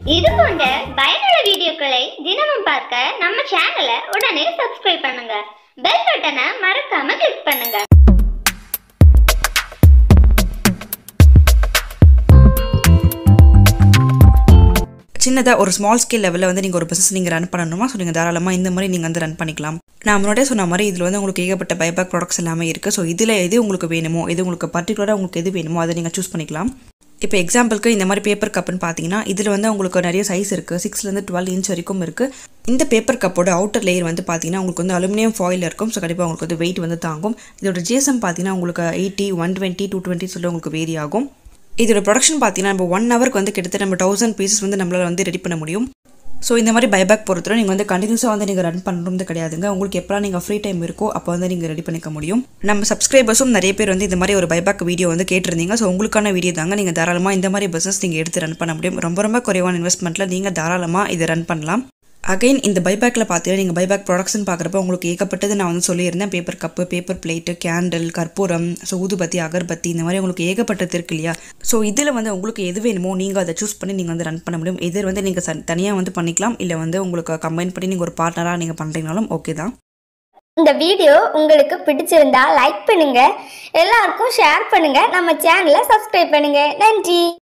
இது போன்ற பயனுள்ள வீடியோக்களை தினமும் பார்க்க நம்ம சேனலை உடனே சப்ஸ்கிரைப் பண்ணுங்க பெல் பட்டனை மறக்காம கிளிக் பண்ணுங்க சின்னதாக ஒரு ஸ்மால் ஸ்கேல் லெவலில் வந்து நீங்கள் ஒரு பிஸ்னஸ் நீங்கள் ரன் பண்ணணுமா ஸோ நீங்கள் தாராளமாக இந்த மாதிரி நீங்கள் வந்து ரன் பண்ணிக்கலாம் நான் முன்னாடியே சொன்ன மாதிரி இதில் வந்து உங்களுக்கு ஏகப்பட்ட பைபேக் ப்ராடக்ட்ஸ் எல்லாமே இருக்குது ஸோ இதில் எது உங்களுக்கு வேணுமோ எது உங்களுக்கு பர்டிகுலராக உங்களுக்கு எது வேணுமோ அதை நீங்கள் சூஸ் பண்ணிக்கலாம் இப்போ எக்ஸாம்பிளுக்கு இந்த மாதிரி பேப்பர் கப்புன்னு பார்த்தீங்கன்னா இதில் வந்து உங்களுக்கு நிறைய சைஸ் இருக்குது சிக்ஸ்லேருந்து டுவெல் இன்ச் வரைக்கும் இருக்குது இந்த பேப்பர் கப்போட அவுட்டர் லேயர் வந்து பார்த்தீங்கன்னா உங்களுக்கு வந்து அலுமினியம் ஃபாயில் இருக்கும் ஸோ கண்டிப்பாக உங்களுக்கு வந்து வெயிட் வந்து தாங்கும் இதோட ஜிஎஸ்எம் பார்த்தீங்கன்னா உங்களுக்கு eighty one twenty two twenty சொல்லி உங்களுக்கு வேரி ஆகும் இதோட ப்ரொடக்ஷன் பார்த்தீங்கன்னா நம்ம ஒன் ஹவருக்கு வந்து கிட்டத்தட்ட நம்ம தௌசண்ட் பீசஸ் வந்து நம்மளால் வந்து ரெடி பண்ண முடியும் ஸோ இந்த மாதிரி பைபேக் பொறுத்தவரை நீங்கள் வந்து கண்டினியூஸாக வந்து நீங்கள் ரன் பண்ணுறது கிடையாதுங்க உங்களுக்கு எப்போ நீங்கள் ஃப்ரீ டைம் இருக்கோ அப்போ வந்து நீங்கள் ரெடி பண்ணிக்க முடியும் நம்ம சப்ஸ்கிரைபர்ஸும் நிறைய பேர் வந்து இந்த மாதிரி ஒரு பைபேக் வீடியோ வந்து கேட்டிருந்தீங்க ஸோ உங்களுக்கான வீடியோ தாங்க நீங்கள் தாராளமாக இந்த மாதிரி பிஸ்னஸ் நீங்கள் எடுத்து ரன் பண்ண முடியும் ரொம்ப ரொம்ப குறைவான இன்வெஸ்ட்மெண்ட்டில் நீங்கள் தாராளமாக இதை ரன் பண்ணலாம் அகைன் இந்த பைபேக்கில் பார்த்தீங்கன்னா நீங்கள் பைபேக் ப்ராடக்ட்ஸ்னு பார்க்குறப்ப உங்களுக்கு ஏகப்பட்டது நான் வந்து சொல்லியிருந்தேன் paper cup paper plate candle கற்பூரம் ஸோ ஊதுபத்தி அகர்பத்தி இந்த மாதிரி உங்களுக்கு ஏகப்பட்டது இருக்கு இல்லையா ஸோ இதில் வந்து உங்களுக்கு எது வேணுமோ நீங்கள் அதை சூஸ் பண்ணி நீங்கள் வந்து ரன் பண்ண முடியும் எதிர் வந்து நீங்கள் தனியாக வந்து பண்ணிக்கலாம் இல்லை வந்து உங்களுக்கு கம்பைன் பண்ணி நீங்கள் ஒரு பார்ட்னராக நீங்கள் பண்ணுறீங்கனாலும் ஓகே தான் இந்த வீடியோ உங்களுக்கு பிடிச்சிருந்தா லைக் பண்ணுங்க எல்லாருக்கும் ஷேர் பண்ணுங்க நம்ம சேனலை சப்ஸ்கிரைப் பண்ணுங்க நன்றி